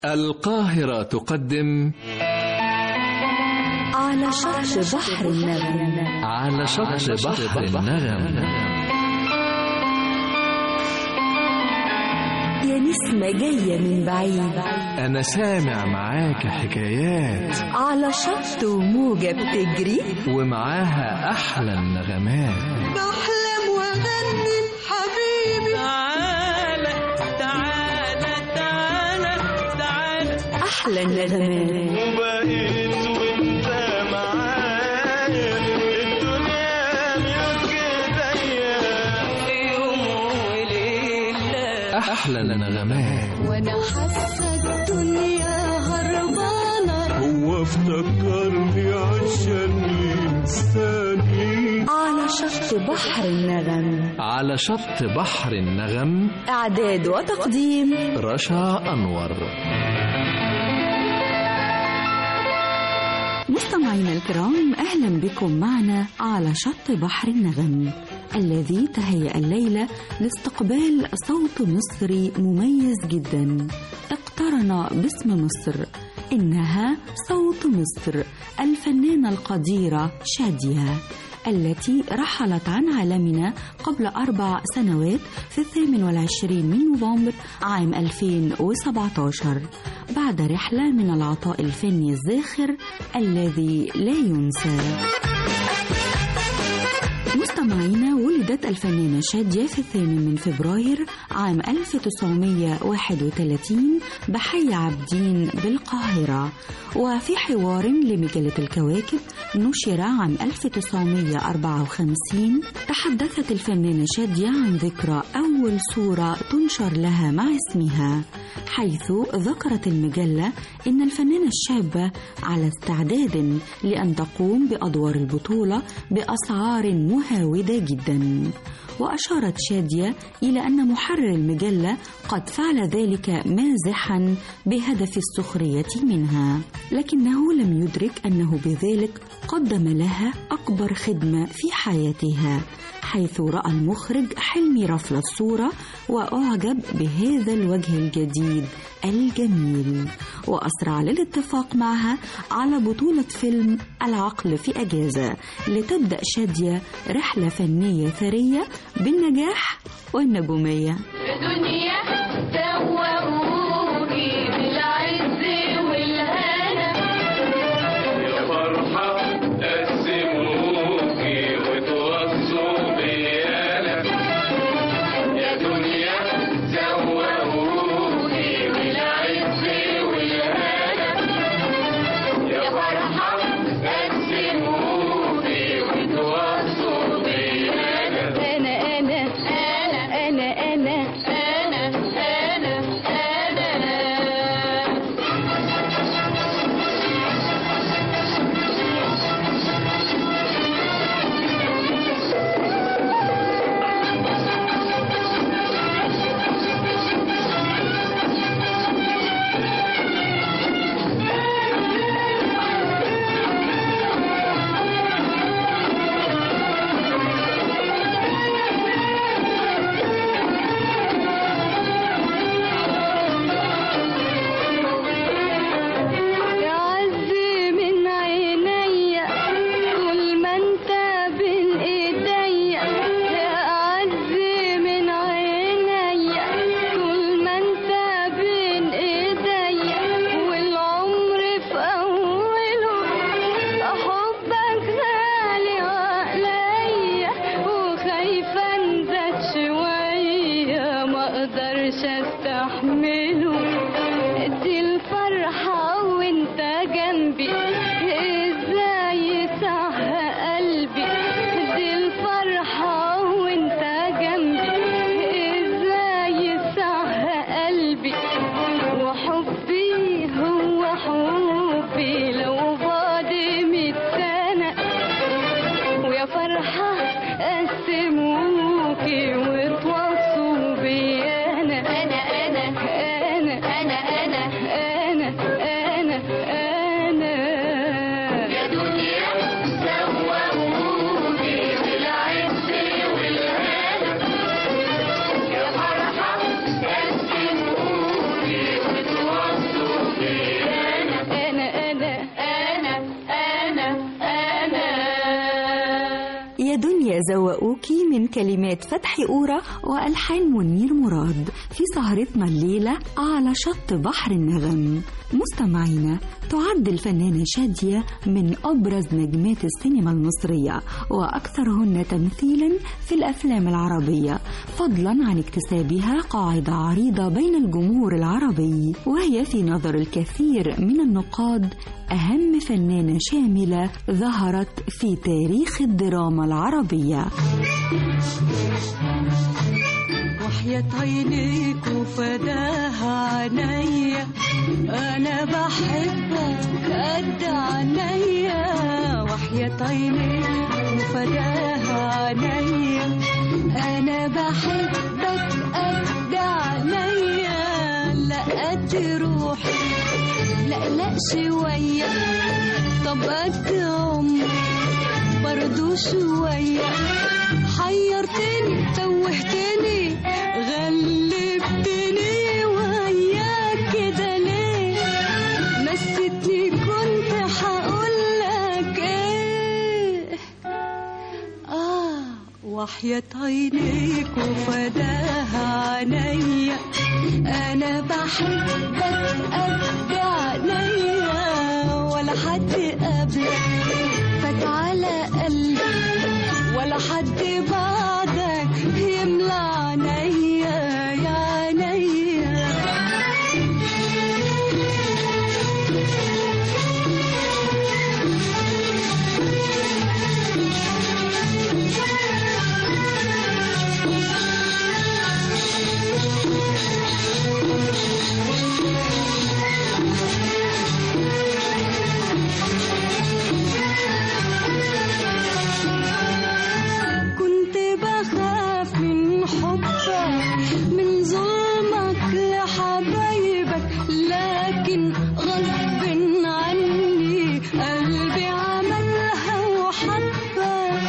القاهرة تقدم على شط بحر النغم على شط بحر النغم يا نسمة جاية من بعيد أنا سامع معاك حكايات على شط وموجة بتجري ومعاها أحلى النغمات بحلم واغني حبيبي تعالى تعالى تعالى تعالى أحلى النغمات وبقيت وانت معايا الدنيا ملك ايديا يوم وليلة أحلى النغمات وانا حاسه الدنيا هربانه هو افتكرني عشان ينساني على شط بحر النغم على شط بحر النغم إعداد وتقديم رشا أنور مستمعينا الكرام أهلا بكم معنا على شط بحر النغم الذي تهيأ الليلة لاستقبال صوت مصري مميز جدا اقترن باسم مصر إنها صوت مصر الفنانة القديرة شادية التي رحلت عن عالمنا قبل أربع سنوات في الثامن والعشرين من نوفمبر عام 2017 بعد رحلة من العطاء الفني الزاخر الذي لا ينسى مستمعينا ولدت الفنانة شادية في الثامن من فبراير عام 1931 بحي عابدين بالقاهرة وفي حوار لمجلة الكواكب نشر عام 1954 تحدثت الفنانة شادية عن ذكرى أول صورة تنشر لها مع اسمها حيث ذكرت المجلة إن الفنانة الشابة على استعداد لأن تقوم بأدوار البطولة بأسعار مهاودة جدا وأشارت شادية إلى أن محرر المجلة قد فعل ذلك مازحا بهدف السخرية منها لكنه لم يدرك أنه بذلك قدم لها أكبر خدمة في حياتها حيث رأى المخرج حلمي رفل الصورة وأعجب بهذا الوجه الجديد الجميل وأسرع للاتفاق معها على بطولة فيلم العقل في أجازة لتبدأ شادية رحلة فنية ثرية بالنجاح والنجومية دنيا دوقوني بالعز والهنا يا فرحة قسموكي وتوصوا بيانا يا دنيا زوقوني بالعز والهنا يا فرحة قسموكي وتوصوا بيانا انا انا انا انا انا انا تزوقوك من كلمات فتحي أورا وألحان منير مراد في سهرتنا الليلة على شط بحر النغم مستمعينا تعد الفنانة شادية من أبرز نجمات السينما المصرية وأكثرهن تمثيلا في الأفلام العربية فضلا عن اكتسابها قاعدة عريضة بين الجمهور العربي وهي في نظر الكثير من النقاد أهم فنانة شاملة ظهرت في تاريخ الدراما العربية وحياة عينيك وفداها عينيا انا بحبك قد عينيا وحياة عينيك وفداها عينيا انا بحبك قد عينيا لا قد روحي لا لا شوية طب قد عمري برضو شوية حيرتني توهتني غلبتني وياك كده ليه نسيتني كنت هقولك ايه اه وحياة عينيك وفداها عينيا انا بحبك قد عينيا ولا حد قبلك فات على قلبي ولا حد بعدك يملى عينيا يا عينيا كنت بخاف من حبك من ظلمك لحبايبك لكن غصب عني قلبي عملها وحبك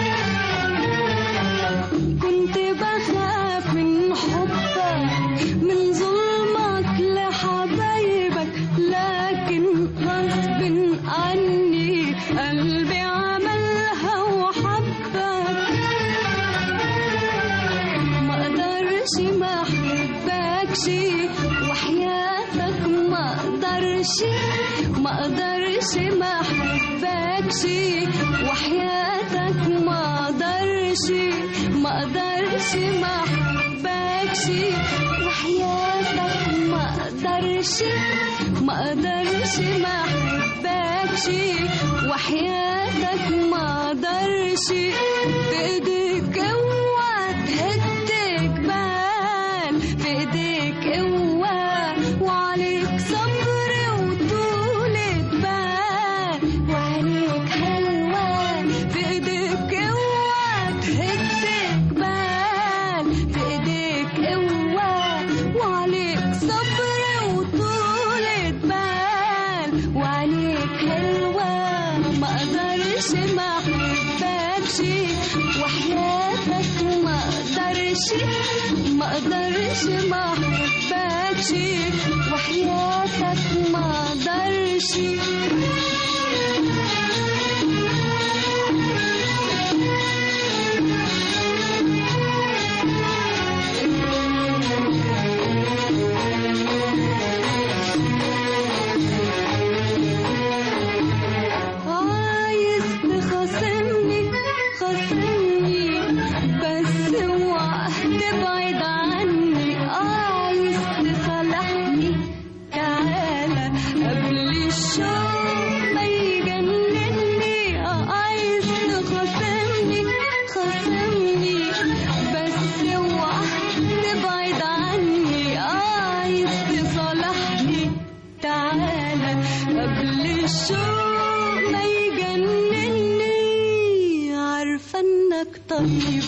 كنت بخاف من حبك من ظلمك لحبايبك لكن غصب عني قلبي عملها وحبك ما اقدرش ما احبكش وحياتك ما اقدرش ما اقدرش ما احبكش وحياتك ما اقدرش ما اقدرش ما احبكش وحياتك ما اقدرش ما اقدرش ما احبكش وحياتك ما اقدرش بايديك اوعى تهد جبال في ايديك قوة وعليك صبر وطولة بال وعينيك حلوة في ايديك قوة تهد جبال في ايديك قوة وعليك صبر وطولة بال وعينيك حلوة ما اقدرش ما احبكش وحياتك ما اقدرش ما اقدرش ما احبكش وحياتك ما اقدرش عايز تخاصمني خاصمني بس اوعى تبعد عني عايز تصالحني تعالى قبل الشوق ما يجنني عايز تخاصمني خاصمني بس اوعى تبعد عني عايز تصالحني تعالى قبل الشوق ما يجنني عارفة انك طيب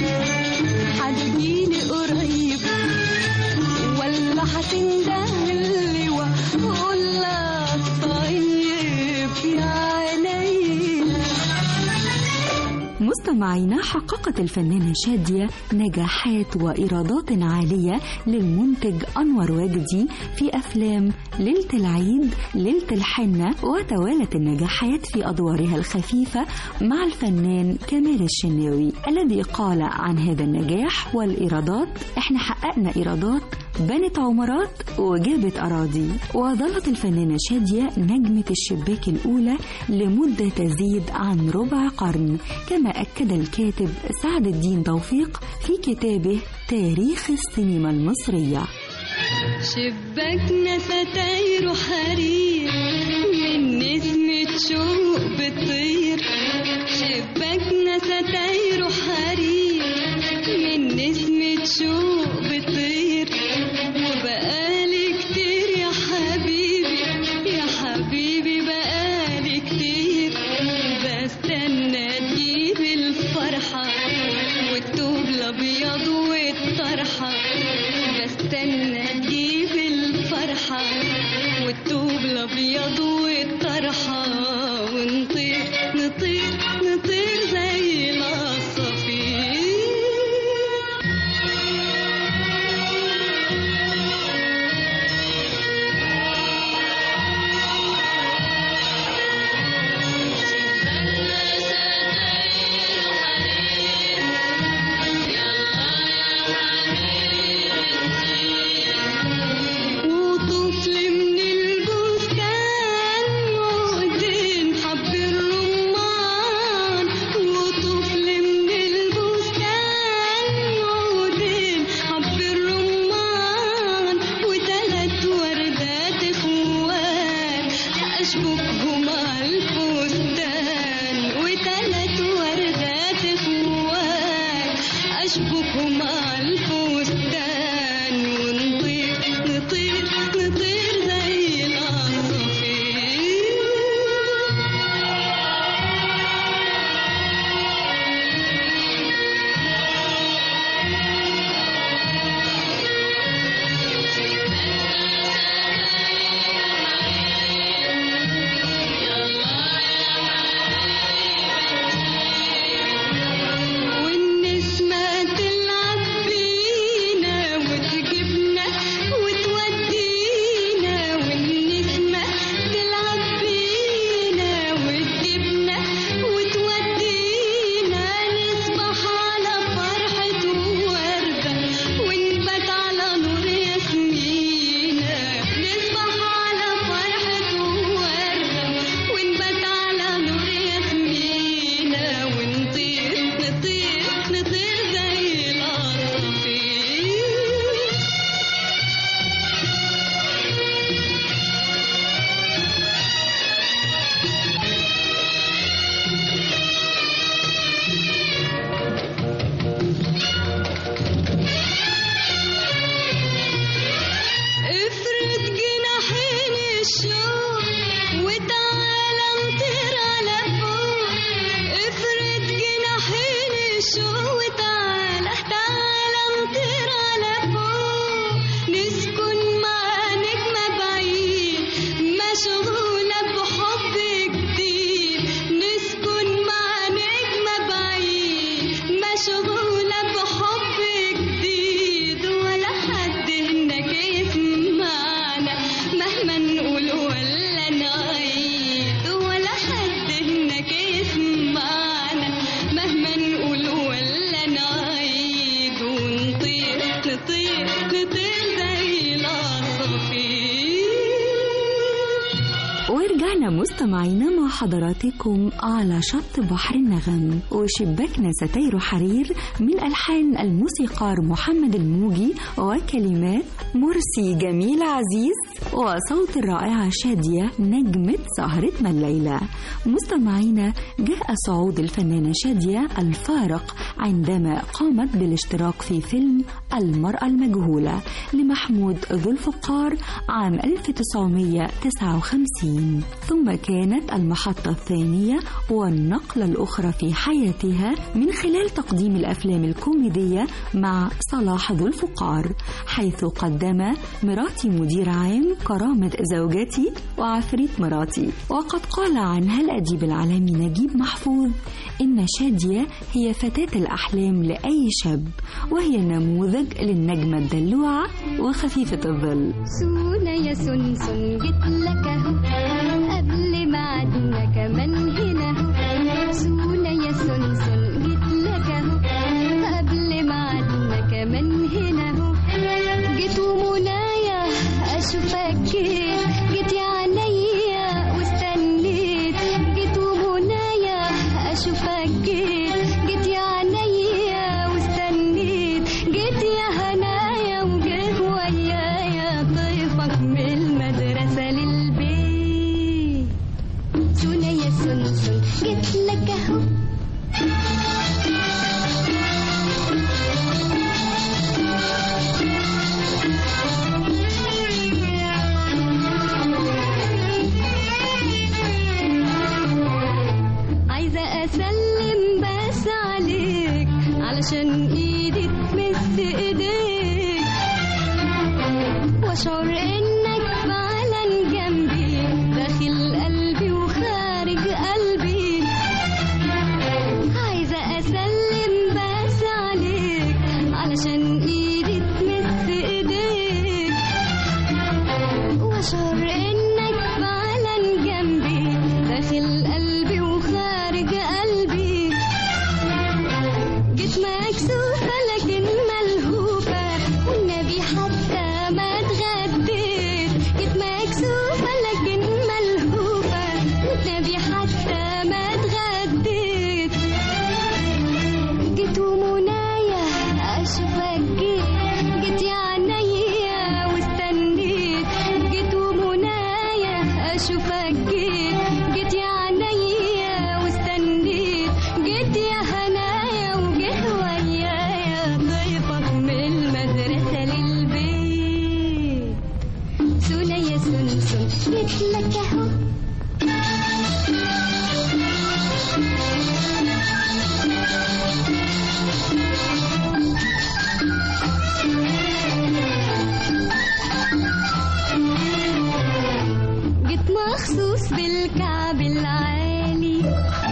هتجيني قريب ولا هتندهلي واقول لك طيب يا عيني مستمعينا حققت الفنانة شادية نجاحات وإيرادات عالية للمنتج أنور وجدي في أفلام ليلة العيد ليلة الحنة وتوالت النجاحات في أدوارها الخفيفة مع الفنان كمال الشناوي الذي قال عن هذا النجاح والإيرادات احنا حققنا إيرادات بنت عمارات وجابت أراضي وظلت الفنانة شادية نجمة الشباك الأولى لمدة تزيد عن ربع قرن كما أكد الكاتب سعد الدين توفيق في كتابه تاريخ السينما المصرية شباكنا ستاير حرير من نسمة شوق بتطير شباكنا ستاير حرير من نسمة شوق بتطير وبقالي كتير يا حبيبي يا حبيبي بقالي كتير بستنى تجيب الفرحة والثوب الأبيض والطرحة بستنى تجيب الفرحة والثوب الأبيض والطرحة ونطير نطير نطير زي العصافير وطفل من البستان عودين حب الرمان وطفل من البستان عودين حب الرمان وتلات وردات اخوان اشبكهم على الفستان وتلات وردات اخوان اشبكهم على الفستان ونطير نطير نطير زي العصافير والنسمة تلعب بينا وتجيبنا وتودينا والنسمة تلعب بينا وتجيبنا وتودينا نصبح على فرحة وردة ونبات على نور ياسمينة نصبح على فرحة وردة ونبات على نور ياسمينة ونطير نطير نطير زي العصافير افرد جناحين الشوق وتعالى نطير على فوق افرد جناحين الشوق وتعالى تعالى نطير على فوق نسكن مع نجمة بعيد مشغولة بحب جديد نسكن مع نجمة بعيد مشغولة بحب جديد ولا حد هناك يسمعنا مهما نقول ولا نعيد ولا حد هناك يسمعنا مهما نقول ولا نعيد ونطير نطير نطير زي العصافير ورجعنا مستمعينا مع حضراتكم على شط بحر النغم وشباكنا ستير حرير من ألحان الموسيقار محمد الموجي وكلمات مرسي جميل عزيز وصوت الرائعة شادية نجمة سهرتنا الليلة مستمعينا جاء صعود الفنانة شادية الفارق عندما قامت بالاشتراك في فيلم المرأة المجهولة لمحمود ذو الفقار عام 1959 ثم كانت المحطة الثانية والنقلة الأخرى في حياتها من خلال تقديم الأفلام الكوميدية مع صلاح ذو الفقار حيث قدم مراتي مدير عام كرامة زوجتي وعفريت مراتي وقد قال عنها الأديب العالمي نجيب محفوظ إن شادية هي فتاة الأحلام لأي شاب وهي نموذج للنجمة الدلوعة وخفيفة الظل سونا يا سنسن جيت لك اهو قبل ميعادنا كمان هنا اهو سونا يا سنسن جيت لك اهو قبل ميعادنا كمان هنا اهو جيت ومنايا اشوفك جيت جيت يا عينيا واستنيت جيت ومنايا اشوفك جيت جيت يا عينيا واستنيت جيت يا هنايا وجه ويايا ضيفك من المدرسة للبيت سونا يا سنسن جيت لك اهو عايزة أسلم بس عليك علشان إيدي تمس إيديك وأشعر إنك فعلا جنبي داخل قلبي وخارج قلبي عايزة أسلم بس عليك علشان إيدي تمس إيديك وأشعر إنك فعلا جنبي داخل قلبي وخارج قلبي جيت مكسوفة لكن ملهوفة والنبي حتى ما اتغديت جيت مكسوفة لكن ملهوفة والنبي حتى ما اتغديت جيت ومنايا اشوفك جيت جيت يا عينيا واستنيت جيت ومنايا اشوفك جيت جيت يا عينيا واستنيت جيت يا هنايا وجه ويايا ضيفك من المدرسة للبيت سونا يا سنسن جيت لك اهو جيت مخصوص بالكعب العالي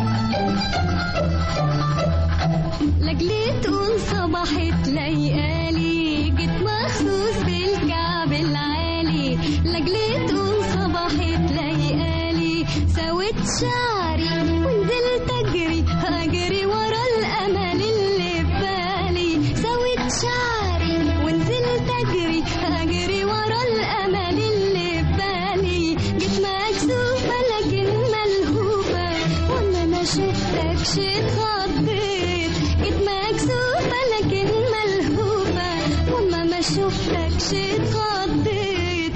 لجلي تقول صباحت ليالي جيت مخصوص بالكعب العالي لجلي تقول صباحت ليالي سويت شعري ونزلت اجري اجري ورا الامل اللي في بالي سويت شعري ونزلت اجري اجري ورا الامل اللي في بالي جيت مكسوفه لكن ملهوفه وانا ما شفتكش اتخضيت جيت مكسوفه لكن ملهوفه وانا ما شفتكش اتخضيت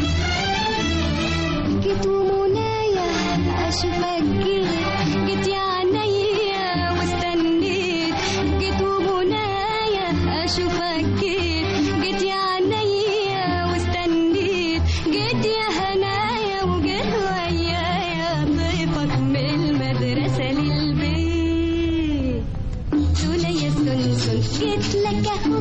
جيت ومنايا اشوفك جيت جيت يا عينيا واستنيت جيت ومنايا اشوفك جيت جيت يا عينيا واستنيت جيت يا هنايا وجه ويايا ضيفك من المدرسة للبيت سونا يا سنسن جيت لك اهو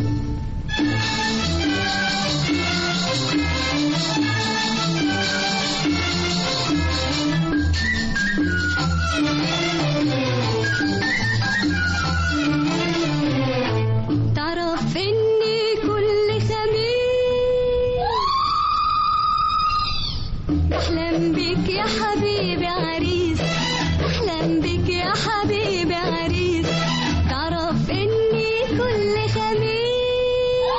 تعرف اني كل خميس بحلم بيك يا حبيبي عريس بحلم بيك يا حبيبي عريس تعرف اني كل خميس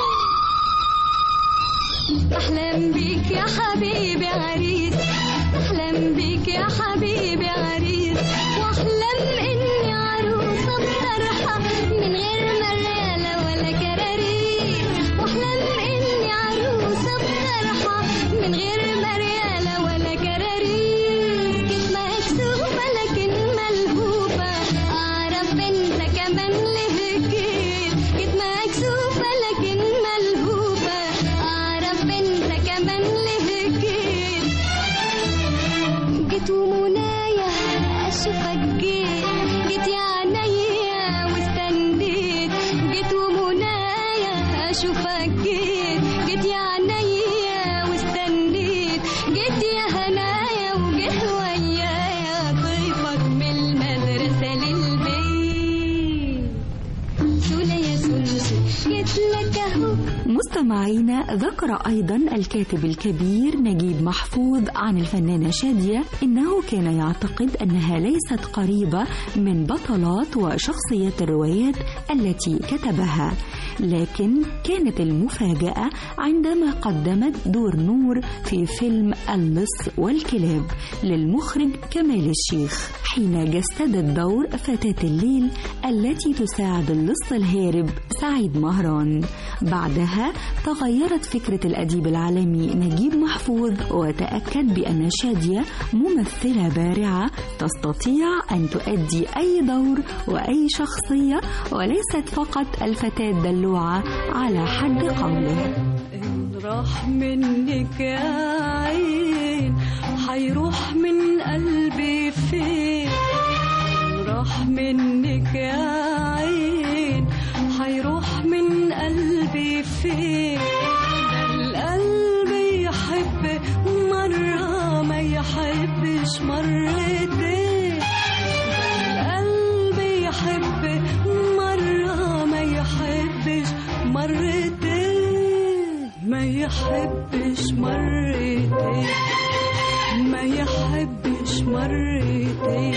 بحلم بيك يا حبيبي عريس بحلم بيك يا حبيبي عريس واحلم اني عروسه بطرحه من غير مرياله ولا كراريس واحلم اني عروسه بطرحه من غير مرياله ولا كراريس جيت مكسوفه لكن ملهوفه اعرف انت كمان ليه جيت اشوفك جيت جيت يا عينيا واستنيت جيت ومنايا اشوفك جيت جيت يا عينيا واستنيت جيت يا هنايا وجيت ويايا ضيفك من المدرسة للبيت سولا يا سلسل جيت لك اهو مستمعينا ذكر أيضا الكاتب الكبير نجيب محفوظ عن الفنانة شادية إنه كان يعتقد أنها ليست قريبة من بطلات وشخصيات الروايات التي كتبها لكن كانت المفاجأة عندما قدمت دور نور في فيلم اللص والكلاب للمخرج كمال الشيخ حين جسدت دور فتاة الليل التي تساعد اللص الهارب سعيد مهران بعدها تغيرت فكرة الأديب العالمي نجيب محفوظ وتأكد بأن شادية ممثلة بارعة تستطيع أن تؤدي أي دور وأي شخصية وليست فقط الفتاة الدلوعة على حد قوله إن راح منك يا عين حيروح من قلبي فين إن راح منك يا عين حيروح من قلبي فين ده القلب يحب مرة ما يحبش مرتين ده القلب يحب مرة ما يحبش مرتين ما يحبش مرتين ما يحبش مرتين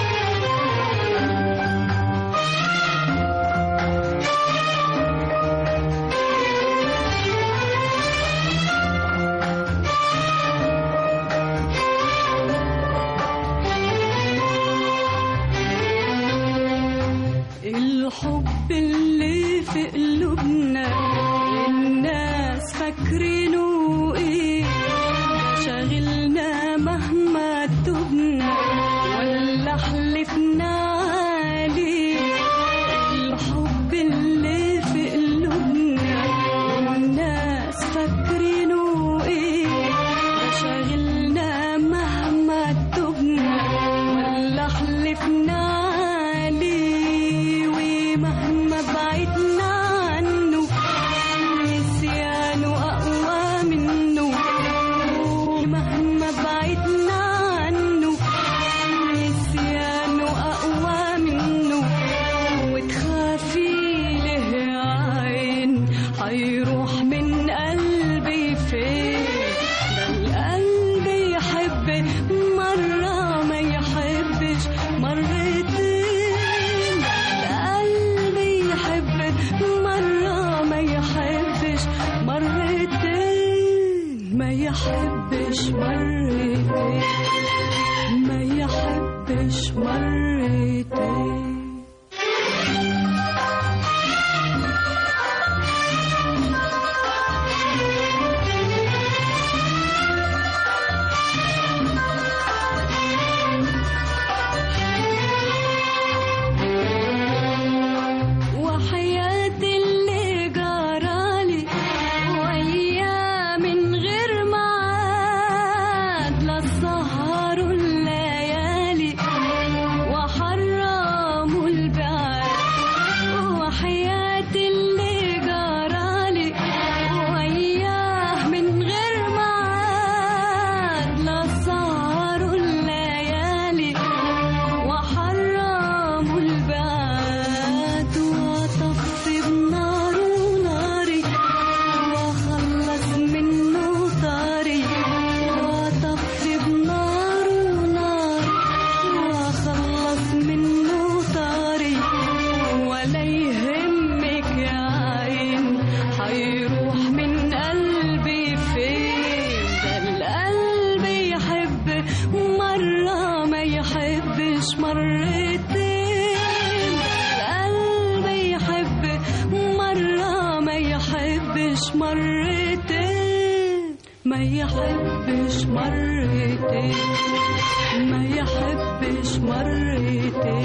الحب اللي في قلوبنا الناس فاكرينه ايه شاغلنا مهما تبنا ولا حلفنا عليه الحب اللي في قلوبنا الناس فاكرينه ايه شاغلنا مهما تبنا ولا حلفنا عليه ومهما بعدنا عنه نسيانه أقوى منه مهما بعدنا عنه نسيانه أقوى منه وتخافي له يا عين حيروح من قلبي فين ده القلب يحب مرة ما يحبش مرتين ده القلب يحب مرة ما يحبش مرتين ما يحبش مرتين ما يحبش مرتين وحياة اللي جرالي وياه من غير ميعاد لا سهروا الليالي وحرموا البعاد وحياة اللي جرالي وياه من غير ميعاد لا سهروا الليالي وحرموا البعاد وطفي بنار وناري وخلص منه طاري وطفي بنار ونار وخلص منه طاري ولا يهمك يا عين حيروح من قلبي فين ده القلب يحب مرة ما يحبش مرتين القلب يحب مرة ما يحبش مرتين ما يحبش مرتين ما يحبش مرتين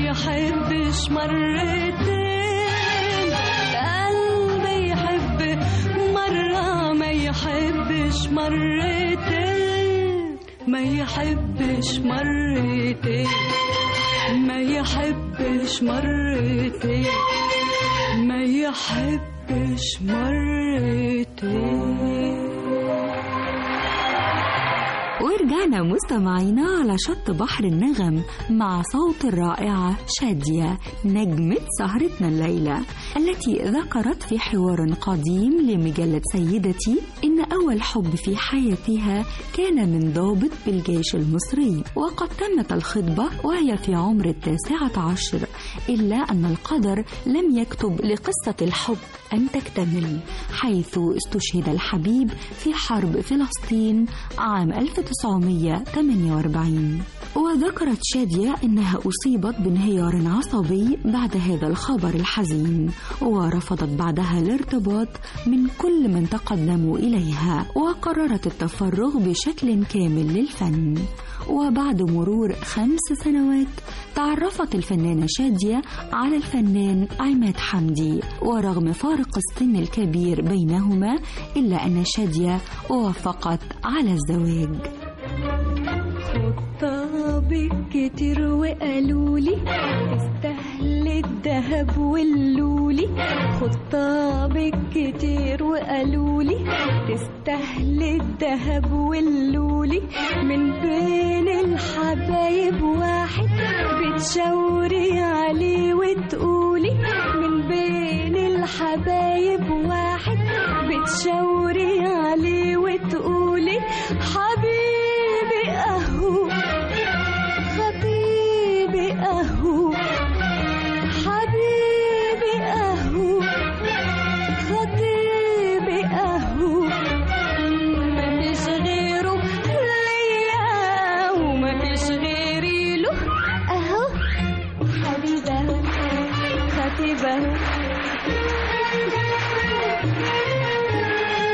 يحبش مرتين قلبي يحب مرة ما يحبش مرتين ما يحبش مرتين ما يحبش مرتين ما يحبش مرتين ورجعنا مستمعينا على شط بحر النغم مع صوت الرائعة شادية نجمة سهرتنا الليلة التي ذكرت في حوار قديم لمجلة سيدتي إن أول حب في حياتها كان من ضابط بالجيش المصري وقد تمت الخطبة وهي في عمر التاسعة عشر إلا أن القدر لم يكتب لقصة الحب أن تكتمل حيث استشهد الحبيب في حرب فلسطين عام 1948 وذكرت شادية أنها أصيبت بانهيار عصبي بعد هذا الخبر الحزين ورفضت بعدها الارتباط من كل من تقدموا إليها وقررت التفرغ بشكل كامل للفن وبعد مرور خمس سنوات تعرفت الفنانة شادية على الفنان عماد حمدي ورغم فارق السن الكبير بينهما إلا أن شادية وافقت على الزواج خطابك كتير وقالولي تستاهل الذهب واللولي خطابك كتير وقالولي تستاهل الذهب واللولي من بين الحبايب واحد بتشاوري عليه وتقولي من بين الحبايب واحد بتشاوري عليه وتقولي حبيبي اهو خطيبي اهو حبيبي اهو خطيبي اهو مفيش غيره ليا ومفيش غيري له اهو حبيبي اهو خطيبي اهو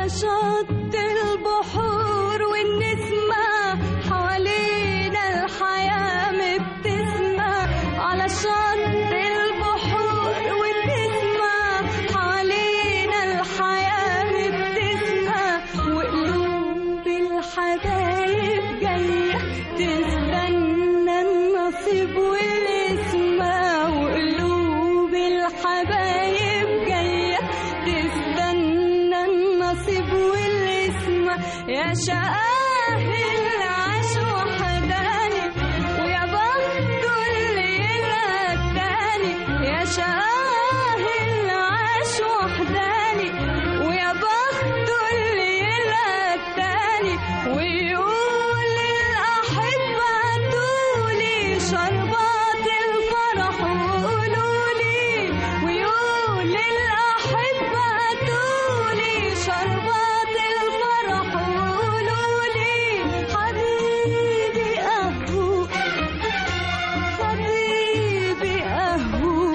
شط البحور والنسمة حوالينا الحياة مبتسمة على شط البحور والنسمة حوالينا الحياة مبتسمة وقلوب الحبايب جاية تستنى النصيب والاسمة وقلوب الحبايب جاية تستنى النصيب والاسمة يا شقاهل عاش وحداني ويا بخته اللي يلقى التاني يا شقاهل عاش وحداني ويا بخته اللي يلقى التاني ويقول الأحبة هاتولي شربات الفرح وقولولي ويقول الأحبة هاتولي شربات الفرح وقولولي حبيبي أهو حبيبي أهو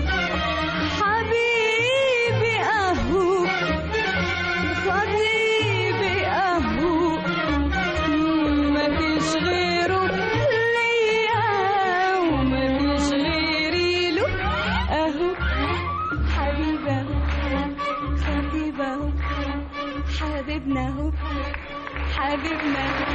حبيبي أهو حبيبي أهو ما فيش غيره ليا وما فيش غيري له أهو حبيبه حبيبه حبيبنا أهو حبيبنا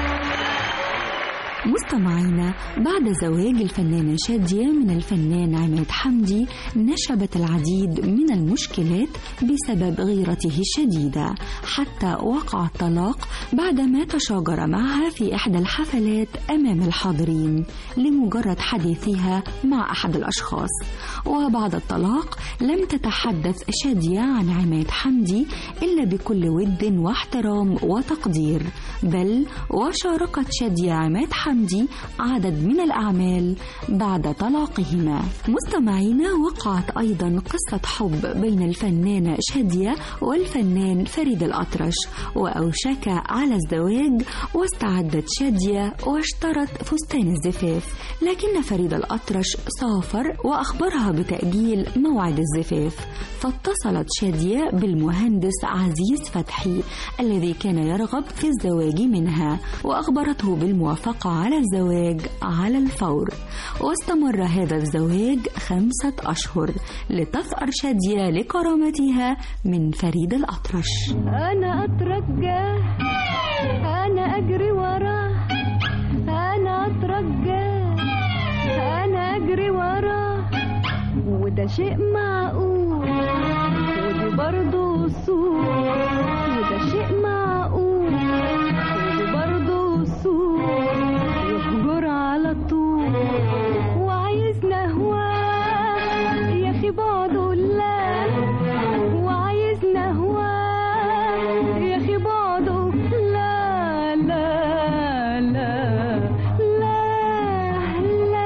مستمعينا بعد زواج الفنانة شادية من الفنان عماد حمدي نشبت العديد من المشكلات بسبب غيرته الشديدة حتى وقع الطلاق بعدما تشاجر معها في إحدى الحفلات أمام الحاضرين لمجرد حديثها مع أحد الأشخاص وبعد الطلاق لم تتحدث شادية عن عماد حمدي إلا بكل ود واحترام وتقدير بل وشاركت شادية عماد حمدي عدد من الأعمال بعد طلاقهما مستمعينا وقعت أيضا قصة حب بين الفنانة شادية والفنان فريد الأطرش وأوشك على الزواج واستعدت شادية واشترت فستان الزفاف لكن فريد الأطرش سافر وأخبرها بتأجيل موعد الزفاف فاتصلت شادية بالمهندس عزيز فتحي الذي كان يرغب في الزواج منها وأخبرته بالموافقة على الزواج على الفور واستمر هذا الزواج خمسة أشهر لتثأر شادية لكرامتها من فريد الأطرش أنا أترجاه أنا أجري وراه أنا أترجاه أنا أجري وراه وده شيء معقول ودي برضه أصول وده شيء معقول ودي برضه أصول يهجر على طول وعايزنا هواه يا أخي بعده لا وعايزنا هواه يا أخي بعده لا لا لا لا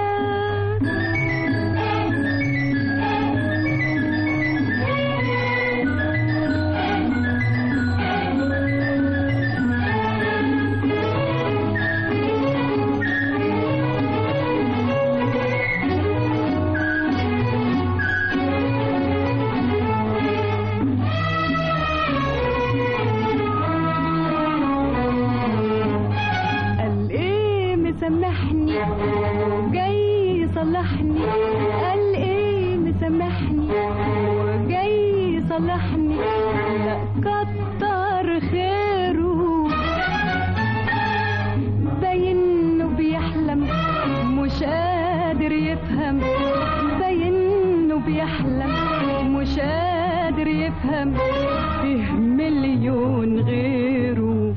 قال ايه مسامحني وجاي يصلحني قال ايه مسامحني وجاي يصلحني لا كتر خيره باين انه بيحلم مش قادر يفهم باين انه بيحلم مش قادر يفهم فيه مليون غيره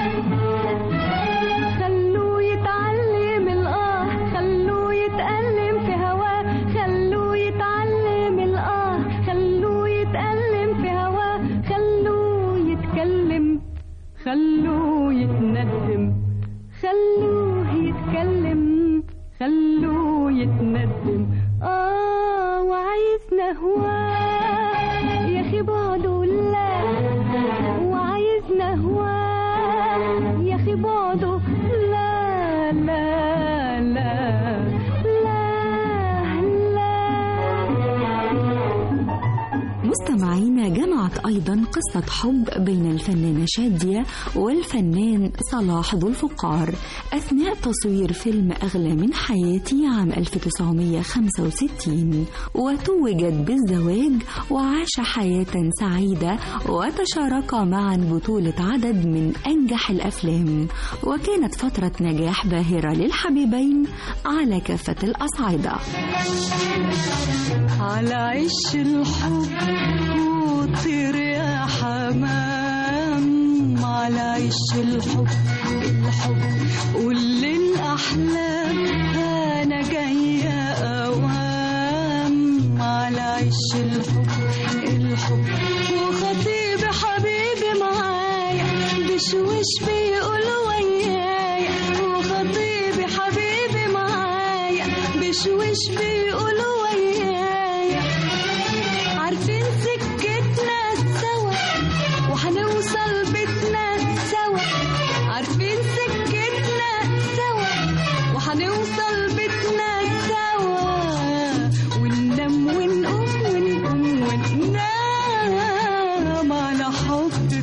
خلوه يتعلم الآه خلوه يتألم في هواه خلوه يتعلم الآه خلوه يتألم في هواه خلوه يتكلم خلوه يتندم خلوه يتكلم خلوه يتندم آه وعايزنا هواه يا أخي بعده لا وعايزنا هواه يا أخي بعده لا لا لا لا لا مستمعينا جمعت جرت أيضا قصة حب بين الفنانة شادية والفنان صلاح ذو الفقار أثناء تصوير فيلم أغلى من حياتي عام 1965 وتوجت بالزواج وعاش حياة سعيدة وتشاركا معا بطولة عدد من أنجح الأفلام وكانت فترة نجاح باهرة للحبيبين على كافة الأصعدة على عش الحب وطير يا حمام على عش الحب الحب قول للأحلام أنا جاية أوام على عش الحب الحب وخطيبي حبيبي معايا بشوش بيقول ويايا وخطيبي حبيبي معايا بشوش بيقول ويايا عارفين سكتنا سوا وهنوصل بيتنا سوا عارفين سكتنا سوا وهنوصل بيتنا سوا وننام ونقوم ونقوم وننام على حب في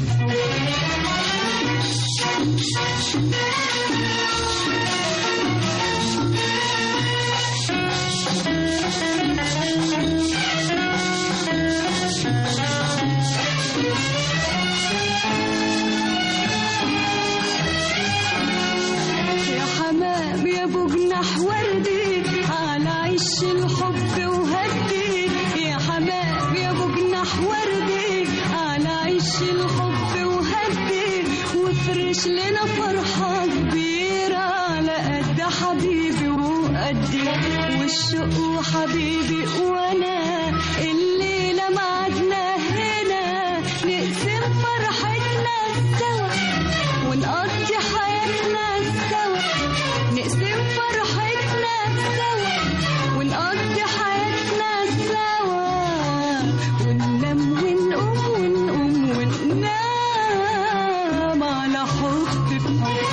يا حمام يا ابو جناح وردي على عش الحب وهدي يا حمام يا ابو جناح وردي على عش الحب وهدي وافرش لنا فرحة كبيرة على قد حبيبي وقدي والشوق وحبيبي وانا الليلة معدنا هنا نقسم فرحتنا سوا ونقضي حياتنا سوا نقسم فرحتنا سوا ونقضي حياتنا سوا وننام ونقوم ونقوم وننام على حب في حب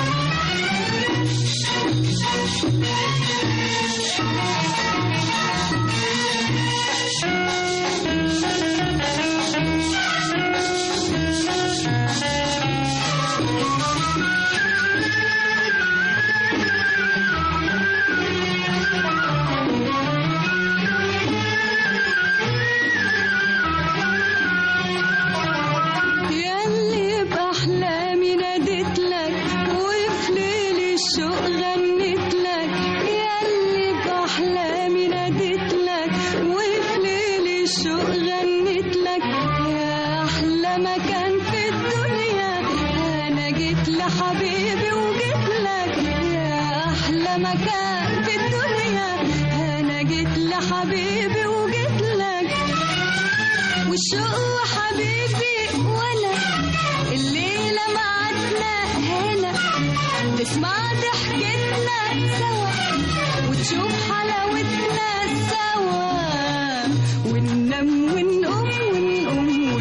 ياللي بأحلامي ناديت لك وفي ليل الشوق غنيت لك ياللي بأحلامي ناديت لك وفي ليل الشوق غنيت لك يا أحلى مكان في الدنيا أنا جيت لحبيبي وجيت لك يا أحلى مكان في الدنيا أنا جيت لحبيبي وجيت لك والشوق حبيبي وانا الليلة معدنا هنا تسمع ضحكتنا سوا وتشوف حلاوتنا سوا وننام ونقوم ونقوم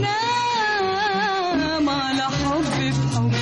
وننام على حب في حب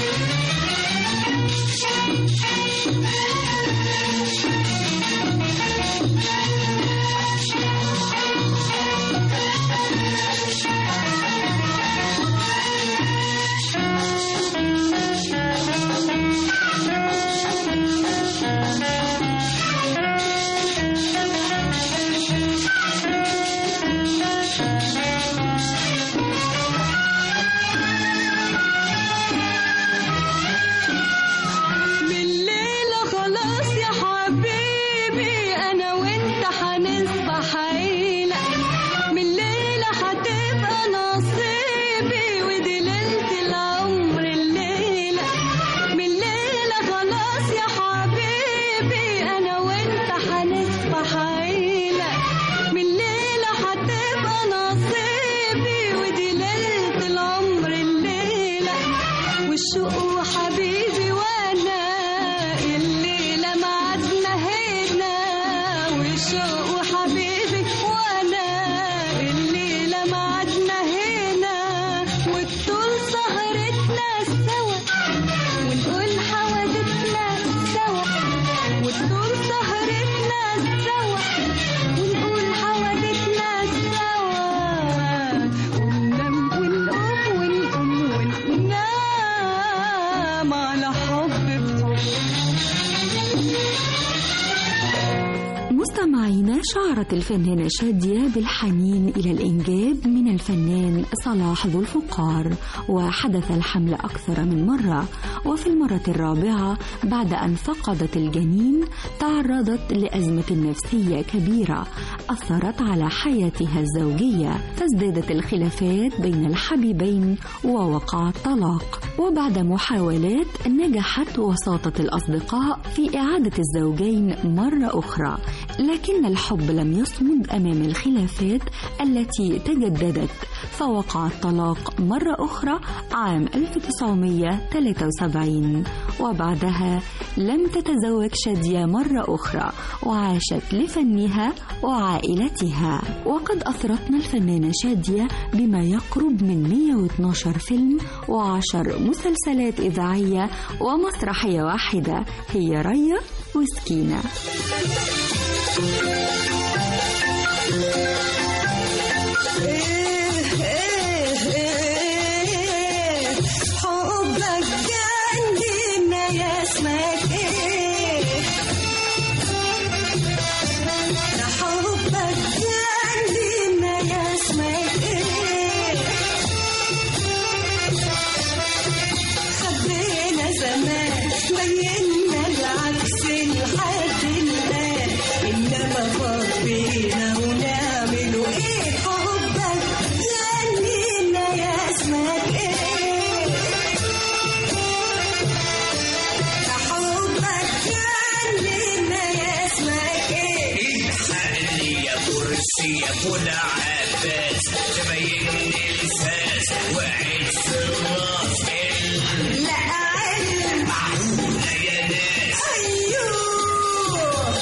بالليلة خلاص يا حبيبي أنا وأنت هنصبح عيلة بالليلة هتبقى نصيبي ودي ليلة العمر الليلة بالليلة خلاص يا حبيبي أنا وأنت هنصبح عيلة بالليلة هتبقى نصيبي ودي ليلة العمر الليلة والشوق حبيبي وانا الليلة معدنا هنا والشوق حبيبي وانا الليلة معدنا هنا والطول سهرتنا سوا ونقول حوادثنا سوا والطول سهرتنا سوا ونقول حوادثنا سوا وننام شعرت الفنانة شادية بالحنين إلى الإنجاب من الفنان صلاح ذو الفقار وحدث الحمل أكثر من مرة وفي المرة الرابعة بعد أن فقدت الجنين تعرضت لأزمة نفسية كبيرة أثرت على حياتها الزوجية فازدادت الخلافات بين الحبيبين ووقع الطلاق وبعد محاولات نجحت وساطة الأصدقاء في إعادة الزوجين مرة أخرى لكن الحب لم يصمد أمام الخلافات التي تجددت فوقع الطلاق مرة أخرى عام 1973 وبعدها لم تتزوج شادية مرة أخرى وعاشت لفنها وعائلتها وقد أثرتنا الفنانة شادية بما يقرب من 112 فيلم وعشر مسلسلات إذاعية ومسرحية واحدة هي ريا وسكينة حبك جننا يا اسمك ايه ده حبك جننا يا اسمك ايه خبينا زمان بينا العكس لحد الآن إنما فضينا ونعمله إيه حبك غنينا يا اسمك إيه ده حبك غنينا يا اسمك إيه الحقني يا كرسي يا كل عباس تبين الفاس وعيد في الراس لا علم المعقولة يا ناس أيوه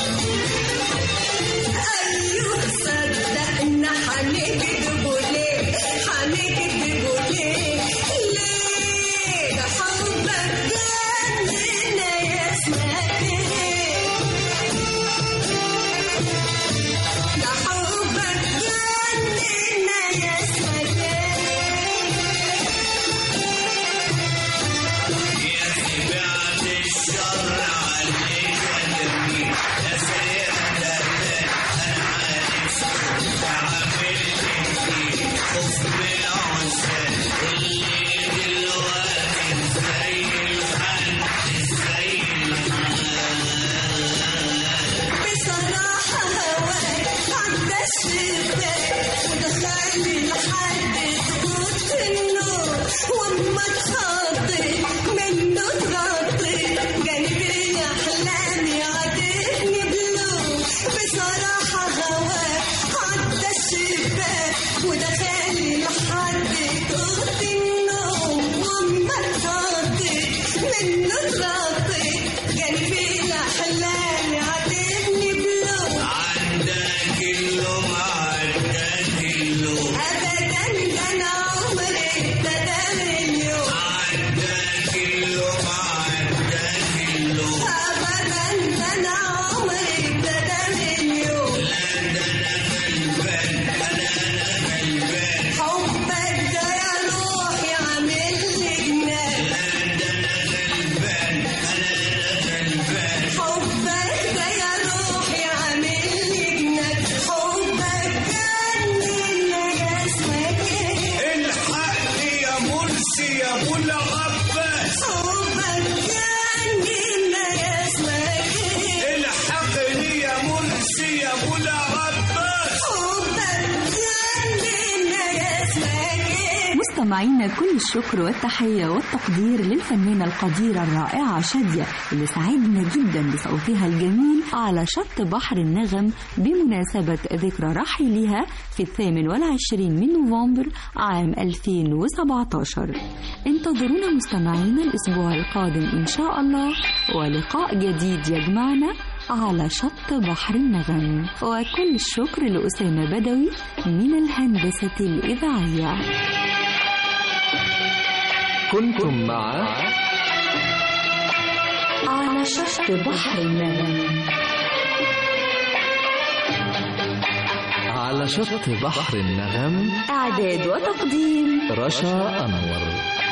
أيوه صدقنا هنكذبوا ليه هنكذبوا ليه ليه ده حبك جننا يا اسمك إيه ده حبك جننا يا اسمك إيه يا أخي بعد الشر عليك أدمي يا سريع دلال أنا عارف تعمل لي خوف من عشان اللي دلوقتي زي الحل زي بصراحة هواك عدى الشباك ودخلني لحد تفوت النور واما اتخضيت منه اتغطيت جنبي احلامي عاتقني بلوم بصراحة هواك عدى الشباك ودخلني لحد تفوت النوم واما اتخضيت منه اتغطيت جنبي احلامي عاتقني بلوم عندك اللوم عندك اللوم أبدا ده أنا عمري ابتدى من اليوم عندك اللوم عندك اللوم أبدا ده أنا عمري ابتدى من اليوم حبك ده يا روحي عامل لي جنان حبك ده يا روحي عامل لي جنان حبك جننا يا اسمك ايه الحقني يا مرسي يا ابو العباس حبك جننا يا اسمك ايه الحقني يا مرسي يا ابو العباس حبك جننا يا اسمك ايه مستمعينا كل الشكر والتحية والتقدير للفنانة القديرة الرائعة شادية اللي سعدنا جدا بصوتها الجميل على شط بحر النغم بمناسبة ذكرى رحيلها في الثامن والعشرين من نوفمبر عام 2017 انتظرونا مستمعينا الأسبوع القادم إن شاء الله ولقاء جديد يجمعنا على شط بحر النغم وكل الشكر لأسامة بدوي من الهندسة الإذاعية كنتم مع على شط بحر النغم على شط بحر النغم إعداد وتقديم رشا أنور